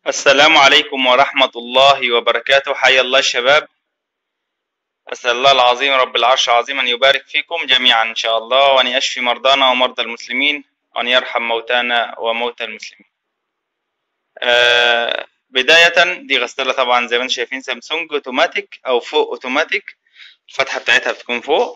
السلام عليكم ورحمة الله وبركاته حيا الله الشباب أسأل الله العظيم رب العرش العظيم أن يبارك فيكم جميعا إن شاء الله وأن يشفي مرضانا ومرضى المسلمين وأن يرحم موتانا وموتى المسلمين آه بداية دي غسالة طبعا زي ما انتم شايفين سامسونج اوتوماتيك أو فوق اوتوماتيك الفتحة بتاعتها بتكون فوق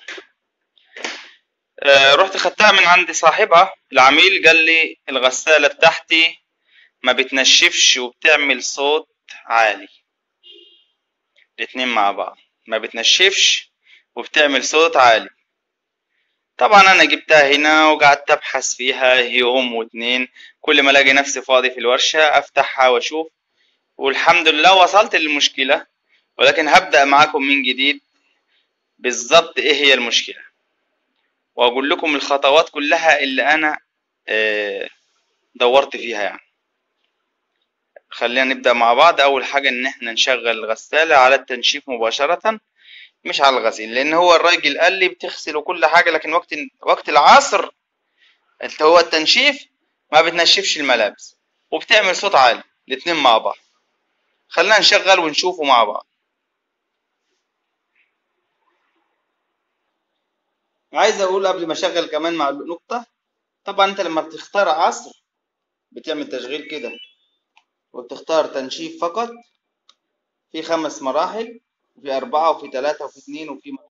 آه رحت خدتها من عند صاحبها العميل قال لي الغسالة بتاعتي ما بتنشفش وبتعمل صوت عالي الاتنين مع بعض ما بتنشفش وبتعمل صوت عالي طبعا انا جبتها هنا وقعدت ابحث فيها يوم واتنين كل ما الاقي نفسي فاضي في الورشة افتحها واشوف والحمد لله وصلت للمشكلة ولكن هبدأ معاكم من جديد بالظبط ايه هي المشكلة واقول لكم الخطوات كلها اللي انا آه، دورت فيها يعني خلينا نبدأ مع بعض أول حاجة إن إحنا نشغل الغسالة على التنشيف مباشرة مش على الغسيل لأن هو الراجل قال لي بتغسل وكل حاجة لكن وقت وقت العصر اللي هو التنشيف ما بتنشفش الملابس وبتعمل صوت عالي الاتنين مع بعض خلينا نشغل ونشوفه مع بعض عايز أقول قبل ما أشغل كمان مع نقطة طبعا أنت لما بتختار عصر بتعمل تشغيل كده وبتختار تنشيف فقط في خمس مراحل وفي أربعة وفي ثلاثة وفي اثنين وفي م...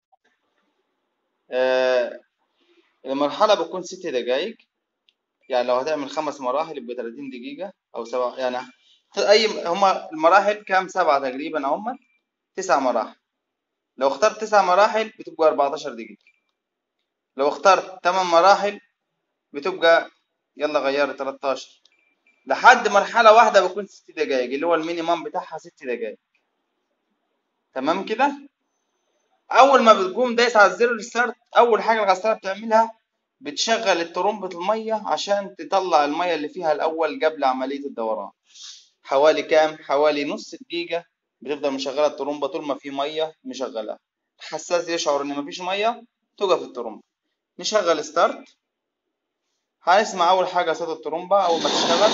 آه المرحلة بتكون ست دقايق يعني لو هتعمل خمس مراحل يبقى 30 دقيقة أو سبعة يعني أي هما المراحل كام سبعة تقريبا هما تسع مراحل لو اخترت تسع مراحل بتبقى 14 دقيقة لو اخترت 8 مراحل بتبقى يلا غيرت 13 لحد مرحلة واحدة بكون ست دقايق اللي هو المينيمم بتاعها ست دقايق تمام كده أول ما بتقوم دايس على الزر الستارت أول حاجة الغسالة بتعملها بتشغل الترمبة المية عشان تطلع المية اللي فيها الأول قبل عملية الدوران حوالي كام؟ حوالي نص دقيقة بتفضل مشغلة الترمبة طول ما في مية مشغلها الحساس يشعر إن مفيش مية توقف الترمبة نشغل ستارت هنسمع أول حاجة صوت الترومبة أول ما تشتغل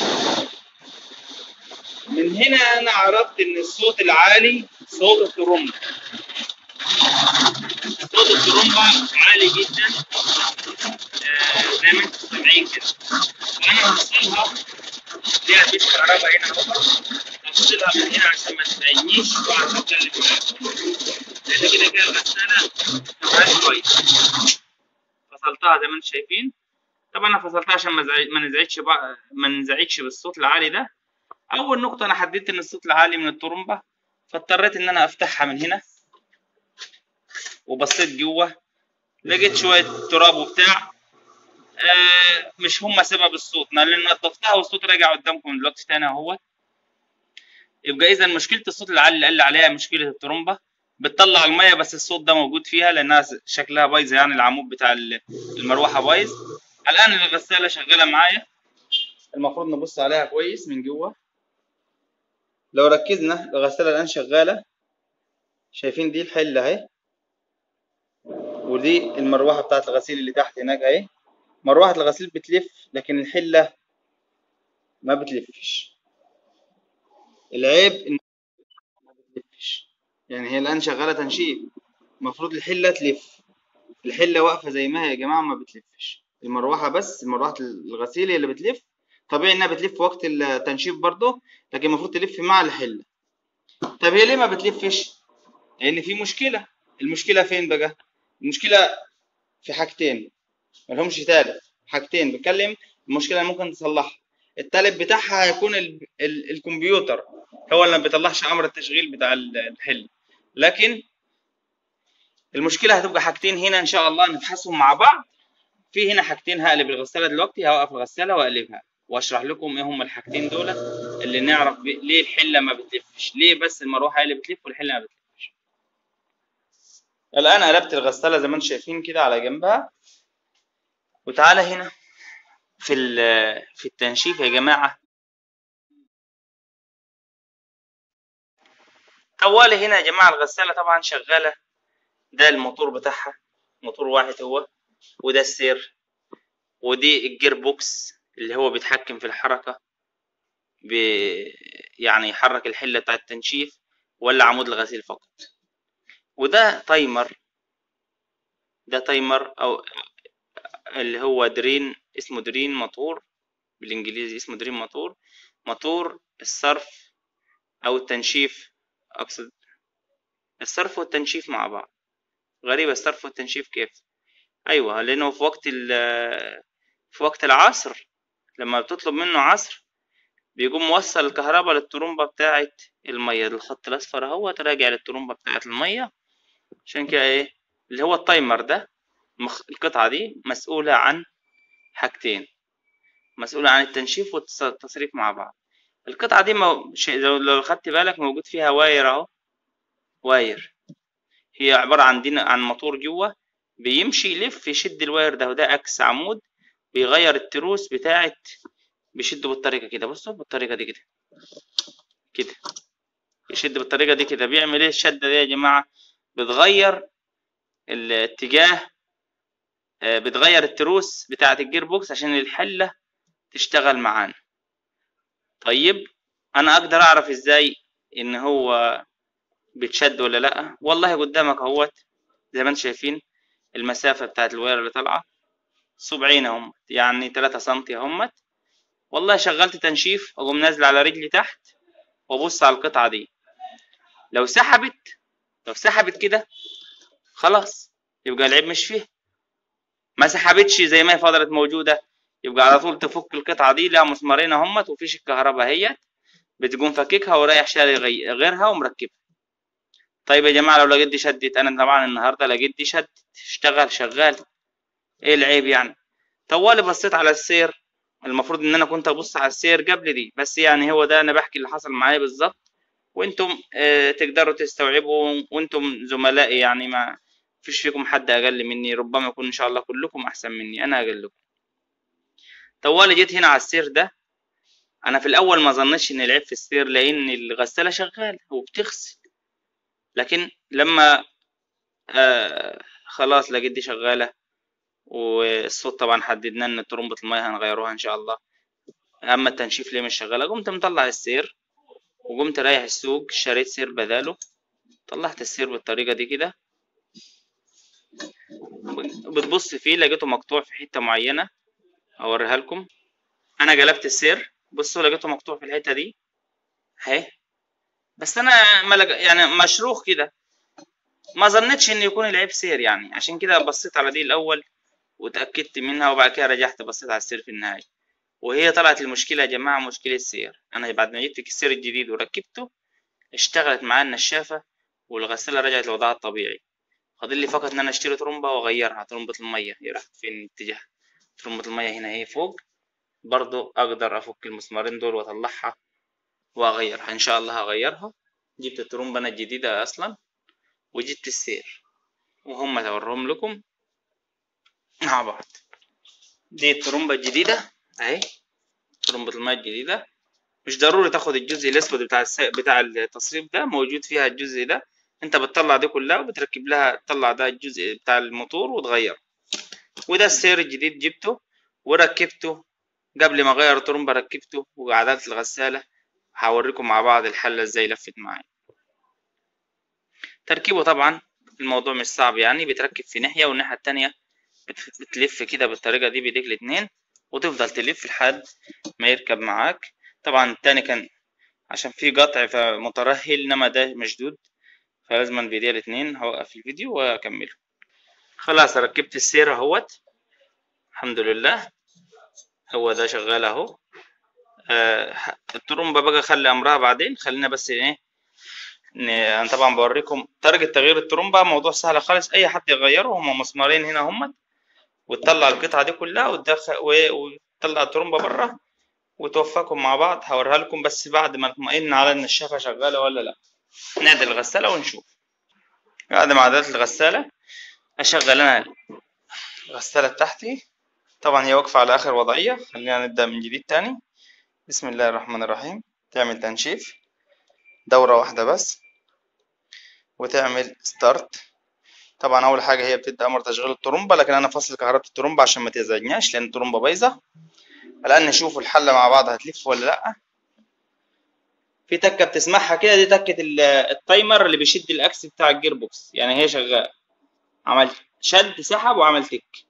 من هنا أنا عرفت إن الصوت العالي صوت الترومبة صوت الترومبة عالي جدا آه زي ما انتم سامعين كده وأنا هفصلها ليها فيش كهرباء هنا أهو هفصلها من هنا عشان ما تزعجنيش وأقعد أتكلم معاكم لأن كده كده الغسالة شغالة كويس فصلتها زي ما انتم شايفين طبعا انا فصلتها عشان ما نزعجش بقى ما نزعجش بالصوت العالي ده اول نقطه انا حددت ان الصوت العالي من الطرمبه فاضطريت ان انا افتحها من هنا وبصيت جوه لقيت شويه تراب وبتاع آه مش هما سبب الصوت لان نظفتها والصوت راجع قدامكم دلوقتي تاني اهوت يبقى اذا مشكله الصوت العالي اللي قال عليها مشكله الترمبه بتطلع الميه بس الصوت ده موجود فيها لانها شكلها بايظه يعني العمود بتاع المروحه بايظ الان الغساله شغاله معايا المفروض نبص عليها كويس من جوه لو ركزنا الغساله الان شغاله شايفين دي الحله اهي ودي المروحه بتاعت الغسيل اللي تحت هناك اهي مروحه الغسيل بتلف لكن الحله ما بتلفش العيب ان ما بتلفش يعني هي الان شغاله تنشيف المفروض الحله تلف الحله واقفه زي ما هي يا جماعه ما بتلفش المروحه بس مروحه الغسيل هي اللي بتلف طبيعي انها بتلف وقت التنشيف برضه لكن المفروض تلف مع الحله طب هي ليه ما بتلفش لان في مشكله المشكله فين بقى المشكله في حاجتين ملهمش تالت حاجتين بتكلم المشكله اللي ممكن تصلحها التالت بتاعها هيكون ال ال الكمبيوتر هو اللي ما بيطلعش امر التشغيل بتاع الحله لكن المشكله هتبقى حاجتين هنا ان شاء الله نبحثهم مع بعض في هنا حاجتين هقلب الغساله دلوقتي هوقف الغساله واقلبها واشرح لكم ايه هما الحاجتين دول اللي نعرف ليه الحله ما بتلفش ليه بس المروحه هي اللي بتلف والحله ما بتلفش الان قلبت الغساله زي ما انتم شايفين كده على جنبها وتعالى هنا في في التنشيف يا جماعه طوالي هنا يا جماعه الغساله طبعا شغاله ده الموتور بتاعها موتور واحد هو وده السير ودي الجير بوكس اللي هو بيتحكم في الحركة بي يعني يحرك الحلة بتاع التنشيف ولا عمود الغسيل فقط وده تايمر ده تايمر او اللي هو درين اسمه درين موتور بالانجليزي اسمه درين موتور موتور الصرف او التنشيف اقصد الصرف والتنشيف مع بعض غريبة الصرف والتنشيف كيف ايوه لانه في وقت في وقت العصر لما بتطلب منه عصر بيقوم موصل الكهرباء للترومبة بتاعة المية الخط الأصفر اهو راجع للترومبة بتاعة المية عشان كده ايه اللي هو التايمر ده القطعة دي مسؤولة عن حاجتين مسؤولة عن التنشيف والتصريف مع بعض القطعة دي مو... لو خدت بالك موجود فيها واير اهو واير هي عبارة عن دين عن موتور جوه بيمشي يلف يشد الواير ده وده اكس عمود بيغير التروس بتاعت بيشده بالطريقة كده بصوا بالطريقة دي كده كده يشد بالطريقة دي كده بيعمل ايه الشدة دي يا جماعة بتغير الاتجاه آه، بتغير التروس بتاعة الجير بوكس عشان الحلة تشتغل معانا طيب انا اقدر اعرف ازاي ان هو بيتشد ولا لا والله قدامك اهوت زي ما انتم شايفين المسافة بتاعت الواير اللي طالعة صبعين اهم يعني 3 سنتي اهمت والله شغلت تنشيف اقوم نازل على رجلي تحت وابص على القطعة دي لو سحبت لو سحبت كده خلاص يبقى العيب مش فيه ما سحبتش زي ما هي فضلت موجودة يبقى على طول تفك القطعة دي لها مسمارين اهمت وفيش الكهرباء هي بتقوم فككها ورايح شاري غيرها ومركبها طيب يا جماعة لو لقيت دي شدت انا طبعا النهاردة لقيت دي شدت اشتغل شغال ايه العيب يعني طوالي بصيت على السير المفروض ان انا كنت ابص على السير قبل دي بس يعني هو ده انا بحكي اللي حصل معايا بالظبط وانتم اه تقدروا تستوعبوا وانتم زملائي يعني ما فيش فيكم حد اقل مني ربما يكون ان شاء الله كلكم احسن مني انا اقلكم طوالي جيت هنا على السير ده انا في الاول ما ظنيتش ان العيب في السير لان الغساله شغاله وبتغسل لكن لما آه خلاص لقيت دي شغاله والصوت طبعا حددنا ان ترمبة المية هنغيروها ان شاء الله اما التنشيف ليه مش شغالة قمت مطلع السير وقمت رايح السوق شريت سير بداله طلعت السير بالطريقة دي كده بتبص فيه لقيته مقطوع في حتة معينة اوريها لكم انا قلبت السير بصوا لقيته مقطوع في الحتة دي اهي بس انا ملق... يعني مشروخ كده ما ظنيتش ان يكون العيب سير يعني عشان كده بصيت على دي الاول وتأكدت منها وبعد كده رجعت بصيت على السير في النهاية وهي طلعت المشكلة يا جماعة مشكلة سير أنا بعد ما جبت السير الجديد وركبته اشتغلت معاه النشافة والغسالة رجعت لوضعها الطبيعي فاضل لي فقط إن أنا أشتري ترمبة وأغيرها ترمبة المية هي راحت فين اتجاه ترمبة المية هنا هي فوق برضو أقدر أفك المسمارين دول وأطلعها وأغيرها إن شاء الله هغيرها جبت الترمبة أنا الجديدة أصلا وجبت السير وهم هوريهم لكم مع بعض دي الترومبة الجديدة اهي ترومبة الماء الجديدة مش ضروري تاخد الجزء الاسود بتاع الس... بتاع التصريف ده موجود فيها الجزء ده انت بتطلع دي كلها وبتركب لها تطلع ده الجزء بتاع الموتور وتغيره وده السير الجديد جبته وركبته قبل ما اغير الترومبة ركبته وعدلت الغسالة هوريكم مع بعض الحلة ازاي لفت معايا تركيبه طبعا الموضوع مش صعب يعني بتركب في ناحية والناحية التانية بتلف كده بالطريقة دي بايديك الاتنين وتفضل تلف لحد ما يركب معاك طبعا التاني كان عشان في قطع فمترهل انما ده مشدود فلازم بايديا الاتنين هوقف الفيديو واكمله خلاص ركبت السير اهوت الحمد لله هو ده شغال اهو آه الترومبة بقى خلي امرها بعدين خلينا بس ايه انا طبعا بوريكم طريقة تغيير الترومبة موضوع سهل خالص اي حد يغيره هما مسمارين هنا همت وتطلع القطعة دي كلها وتدخل وتطلع الترومبة بره وتوفقهم مع بعض هوريها لكم بس بعد ما اطمئن على ان الشافة شغالة ولا لا نعدل الغسالة ونشوف بعد ما عدلت الغسالة اشغل انا الغسالة بتاعتي طبعا هي واقفة على اخر وضعية خلينا نبدأ من جديد تاني بسم الله الرحمن الرحيم تعمل تنشيف دورة واحدة بس وتعمل ستارت طبعا اول حاجه هي بتدي امر تشغيل الطرمبه لكن انا فاصل كهرباء الطرمبه عشان ما تزعجناش لان الطرمبه بايظه الان نشوف الحله مع بعض هتلف ولا لا في تكه بتسمعها كده دي تكه ال- التايمر اللي بيشد الاكس بتاع الجير بوكس يعني هي شغاله عملت شد سحب وعمل تك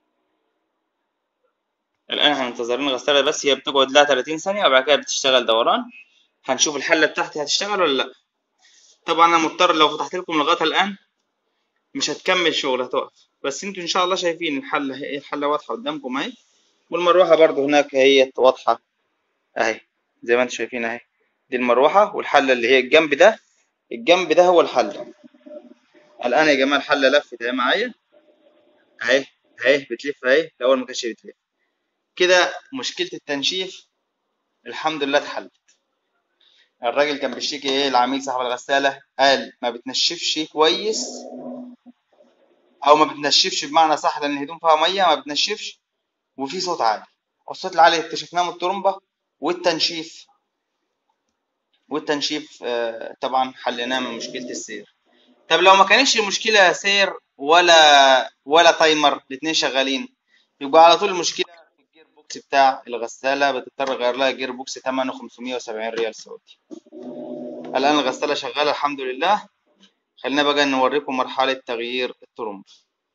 الان احنا منتظرين الغساله بس هي بتقعد لها 30 ثانيه وبعد كده بتشتغل دوران هنشوف الحله بتاعتي هتشتغل ولا لا طبعا انا مضطر لو فتحت لكم لغايه الان مش هتكمل شغل هتقف بس انتوا ان شاء الله شايفين الحله هي الحله واضحه قدامكم اهي والمروحه برضو هناك هي واضحه اهي زي ما انتم شايفين اهي دي المروحه والحله اللي هي الجنب ده الجنب ده هو الحله الان يا جماعه الحله لفت اهي معايا اهي اهي بتلف اهي الاول ما كانتش بتلف كده مشكله التنشيف الحمد لله اتحلت الراجل كان بيشتكي ايه العميل صاحب الغساله قال ما بتنشفش كويس او ما بتنشفش بمعنى صح لان الهدوم فيها ميه ما بتنشفش وفي صوت عالي والصوت العالي اكتشفناه من الطرمبه والتنشيف والتنشيف آه، طبعا حليناه من مشكله السير طب لو ما كانتش المشكله سير ولا ولا تايمر الاثنين شغالين يبقى على طول المشكله في الجير بوكس بتاع الغساله بتضطر اغير لها جير بوكس ثمنه 570 ريال سعودي الان الغساله شغاله الحمد لله خلينا بقى نوريكم مرحله تغيير الترمبه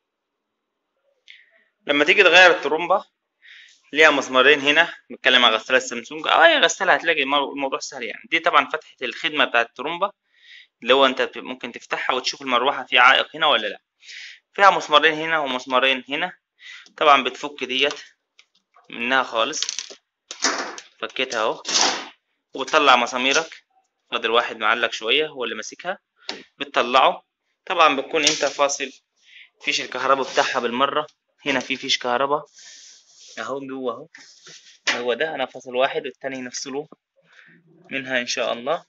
لما تيجي تغير الترمبه ليها مسمارين هنا بتكلم عن غسالة سامسونج اه اي غسالة هتلاقي المو- الموضوع سهل يعني دي طبعا فتحة الخدمة بتاعة الترومبة اللي هو انت بت- ممكن تفتحها وتشوف المروحة في عائق هنا ولا لا فيها مسمارين هنا ومسمارين هنا طبعا بتفك ديت منها خالص فكيتها اهو وبتطلع مساميرك فاضل واحد معلق شوية هو اللي ماسكها بتطلعه طبعا بتكون انت فاصل فيش الكهرباء بتاعها بالمرة هنا في فيش كهرباء اهو جوه اهو هو ده انا فاصل واحد والتاني نفصله منها ان شاء الله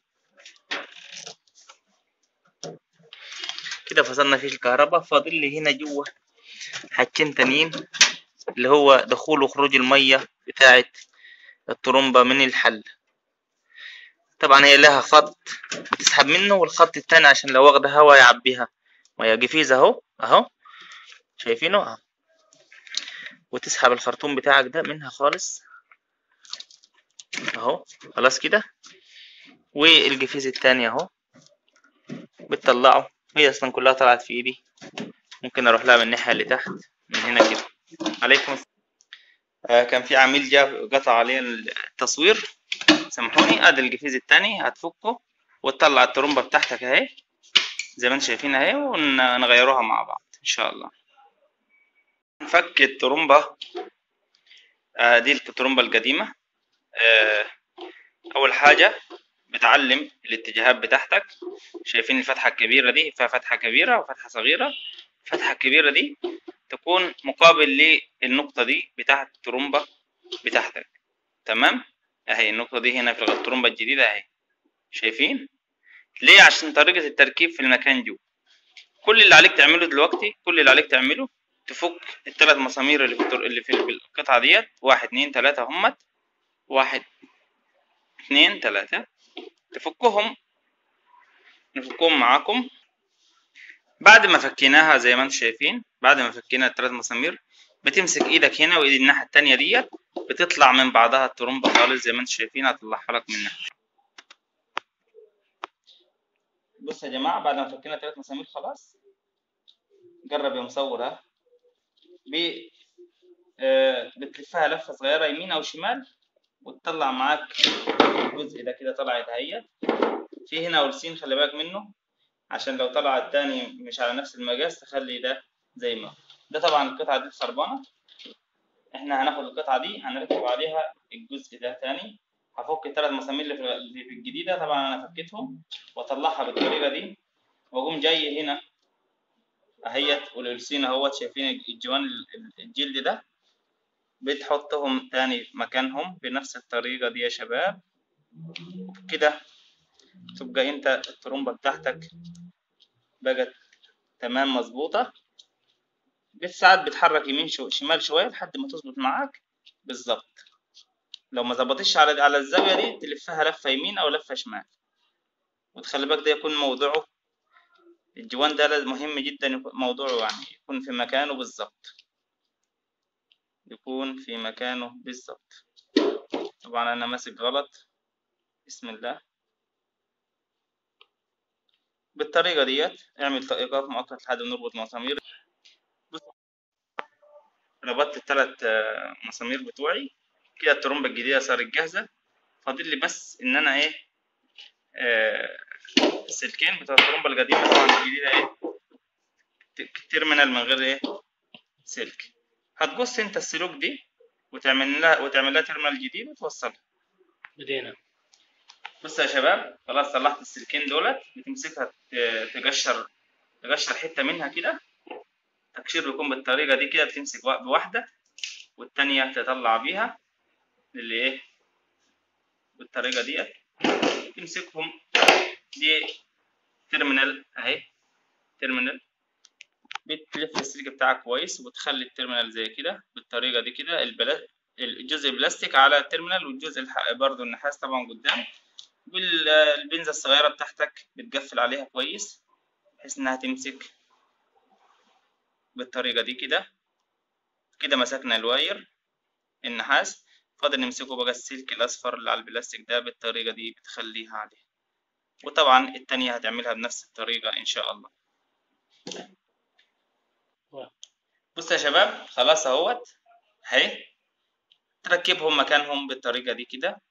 كده فصلنا فيش الكهرباء فاضل لي هنا جوه حاجتين تانيين اللي هو دخول وخروج المية بتاعة الطرمبة من الحل طبعا هي لها خط بتسحب منه والخط التاني عشان لو واخدة هوا يعبيها مية جفيز اهو اهو شايفينه اهو وتسحب الخرطوم بتاعك ده منها خالص اهو خلاص كده والجفيز التاني اهو بتطلعه هي اصلا كلها طلعت في ايدي ممكن اروح لها من الناحيه اللي تحت من هنا كده عليكم السلام. آه كان في عميل جاب قطع عليه التصوير سامحوني ادي الجفيز التاني هتفكه وتطلع الترومبه بتاعتك اهي زي ما انتم شايفين اهي ونغيروها مع بعض ان شاء الله نفك الترومبه آه دي الترومبه القديمه آه اول حاجه بتعلم الاتجاهات بتاعتك شايفين الفتحة الكبيرة دي فيها فتحة كبيرة وفتحة صغيرة الفتحة الكبيرة دي تكون مقابل للنقطة دي بتاعت الترومبة بتاعتك تمام اهي النقطة دي هنا في الترومبة الجديدة اهي شايفين ليه عشان طريقة التركيب في المكان جو كل اللي عليك تعمله دلوقتي كل اللي عليك تعمله تفك الثلاث مسامير اللي في التر... اللي في القطعة ديت واحد اتنين تلاتة همت واحد اتنين تلاتة تفكهم نفكهم معاكم بعد ما فكيناها زي ما انتم شايفين بعد ما فكينا الثلاث مسامير بتمسك ايدك هنا وايد الناحيه التانية ديت بتطلع من بعضها الترومبه خالص زي ما انتم شايفين هطلعها لك منها بص يا جماعه بعد ما فكينا الثلاث مسامير خلاص جرب يا مصور ها ب آه بتلفها لفه صغيره يمين او شمال وتطلع معاك الجزء ده كده طلعت اهيت في هنا ورسين خلي بالك منه عشان لو طلع التاني مش على نفس المقاس تخلي ده زي ما هو ده طبعا القطعة دي خربانة احنا هناخد القطعة دي هنركب عليها الجزء ده تاني هفك الثلاث مسامير اللي في اللي في الجديدة طبعا انا فكيتهم واطلعها بالطريقة دي واقوم جاي هنا اهيت والقرصين اهوت شايفين الجوان الجلد ده بتحطهم تاني مكانهم بنفس الطريقة دي يا شباب وبكده تبقى انت الترومبة بتاعتك بقت تمام مظبوطة ساعات بتحرك يمين شو شمال شوية لحد ما تظبط معاك بالظبط لو ما ظبطتش على على الزاوية دي تلفها لفة يمين أو لفة شمال وتخلي بالك ده يكون موضوعه الجوان ده لازم مهم جدا يكون موضوعه يعني يكون في مكانه بالظبط يكون في مكانه بالظبط طبعا أنا ماسك غلط بسم الله بالطريقة ديت اعمل إيقاف مؤقت لحد ما نربط مسامير بص ربطت التلات آه، مسامير بتوعي كده الترومبة الجديدة صارت جاهزة فاضل لي بس إن أنا إيه آه، السلكين بتوع الترومبة القديمة طبعا الجديدة إيه ت- تيرمينال من غير إيه سلك هتقص أنت السلوك دي وتعمل لها وتعمل لها تيرمينال جديد وتوصلها بدينا بص يا شباب خلاص صلحت السلكين دولت بتمسكها ت- تقشر تقشر حتة منها كده تقشير بيكون بالطريقة دي كده بتمسك وا- بواحدة والتانية تطلع بيها اللي ايه بالطريقة ديت تمسكهم دي تيرمينال اهي تيرمينال بتلف السلك بتاعك كويس وبتخلي التيرمينال زي كده بالطريقة دي كده البلا... الجزء البلاستيك على التيرمينال والجزء الح... برضو النحاس طبعا قدام والبنزة الصغيرة بتاعتك بتقفل عليها كويس بحيث انها تمسك بالطريقة دي كده كده مسكنا الواير النحاس فاضل نمسكه بقى السلك الأصفر اللي على البلاستيك ده بالطريقة دي بتخليها عليه وطبعا التانية هتعملها بنفس الطريقة إن شاء الله بص يا شباب خلاص اهوت اهي تركبهم مكانهم بالطريقة دي كده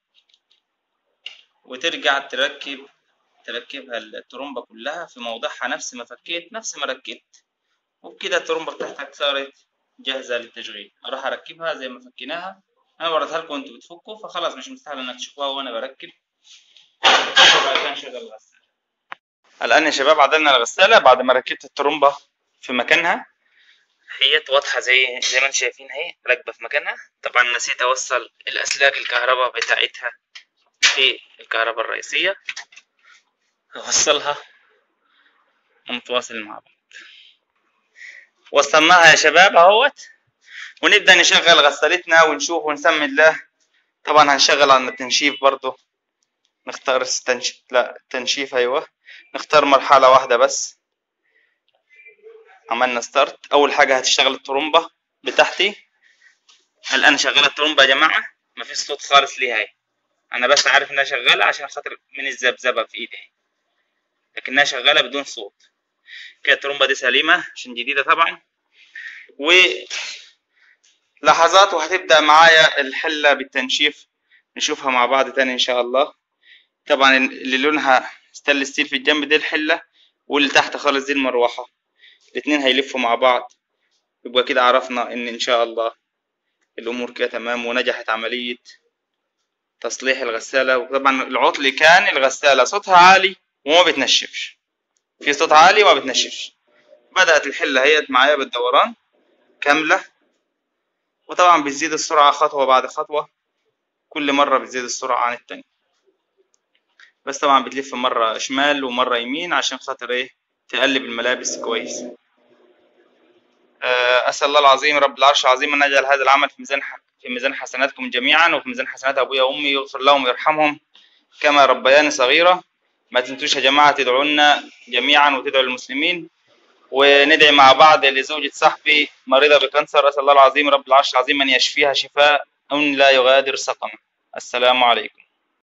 وترجع تركب تركبها الترومبة كلها في موضعها نفس ما فكيت نفس ما ركبت وبكده الترومبة بتاعتك صارت جاهزة للتشغيل أروح أركبها زي ما فكيناها أنا وريتها لكم أنتوا بتفكوا فخلاص مش مستاهل إنك تشوفوها وأنا بركب وبعد نشغل الغسالة الآن يا شباب عدلنا الغسالة بعد ما ركبت الترومبة في مكانها هي واضحة زي زي ما انتم شايفين اهي راكبة في مكانها طبعا نسيت اوصل الاسلاك الكهرباء بتاعتها في الكهرباء الرئيسية اوصلها ونتواصل مع بعض وصلناها يا شباب اهوت ونبدأ نشغل غسالتنا ونشوف ونسمي الله طبعا هنشغل على التنشيف برضو نختار التنشيف لا التنشيف ايوه نختار مرحلة واحدة بس عملنا ستارت اول حاجه هتشتغل الترومبه بتاعتي الان شغاله الترومبه يا جماعه مفيش صوت خالص ليها اهي انا بس عارف انها شغاله عشان خاطر من الذبذبه في ايدي اهي لكنها شغاله بدون صوت كده الترومبه دي سليمه عشان جديده طبعا و لحظات وهتبدا معايا الحله بالتنشيف نشوفها مع بعض تاني ان شاء الله طبعا اللي لونها ستانلس ستيل في الجنب دي الحله واللي تحت خالص دي المروحه الاتنين هيلفوا مع بعض يبقى كده عرفنا ان ان شاء الله الامور كده تمام ونجحت عملية تصليح الغسالة وطبعا العطل كان الغسالة صوتها عالي وما بتنشفش في صوت عالي وما بتنشفش بدأت الحلة هي معايا بالدوران كاملة وطبعا بتزيد السرعة خطوة بعد خطوة كل مرة بتزيد السرعة عن التانية بس طبعا بتلف مرة شمال ومرة يمين عشان خاطر ايه تقلب الملابس كويس أسأل الله العظيم رب العرش العظيم أن يجعل هذا العمل في ميزان في ميزان حسناتكم جميعا وفي ميزان حسنات أبويا وأمي يغفر لهم ويرحمهم كما ربياني صغيرة ما تنسوش يا جماعة تدعوا لنا جميعا وتدعوا للمسلمين وندعي مع بعض لزوجة صاحبي مريضة بكانسر أسأل الله العظيم رب العرش العظيم أن يشفيها شفاء لا يغادر سقما السلام عليكم